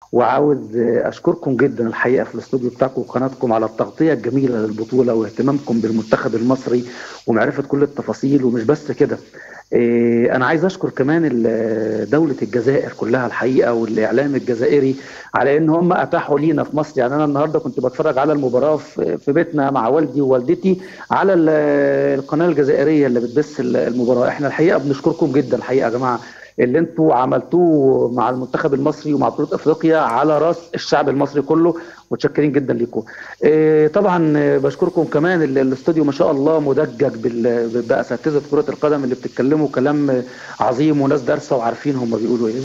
وعاوز اشكركم جدا الحقيقه في الاستوديو بتاعكم وقناتكم على التغطيه الجميله للبطوله واهتمامكم بالمنتخب المصري ومعرفه كل التفاصيل ومش بس كده إيه، انا عايز اشكر كمان ال- دوله الجزائر كلها الحقيقه والاعلام الجزائري على ان هم اتاحوا لينا في مصر يعني انا النهارده كنت بتفرج على المباراه في في بيتنا مع والدي ووالدتي على ال- القناه الجزائريه اللي بتبث ال- المباراه احنا الحقيقه بنشكركم جدا الحقيقه يا جماعه اللي انتوا عملتوه مع المنتخب المصري ومع بطوله افريقيا على راس الشعب المصري كله متشكرين جدا ليكم إيه، طبعا آه، بشكركم كمان ال- الاستوديو ما شاء الله مدجج بال- باساتذه كره القدم اللي بتتكلموا كلام عظيم وناس دارسه وعارفين هم بيقولوا ايه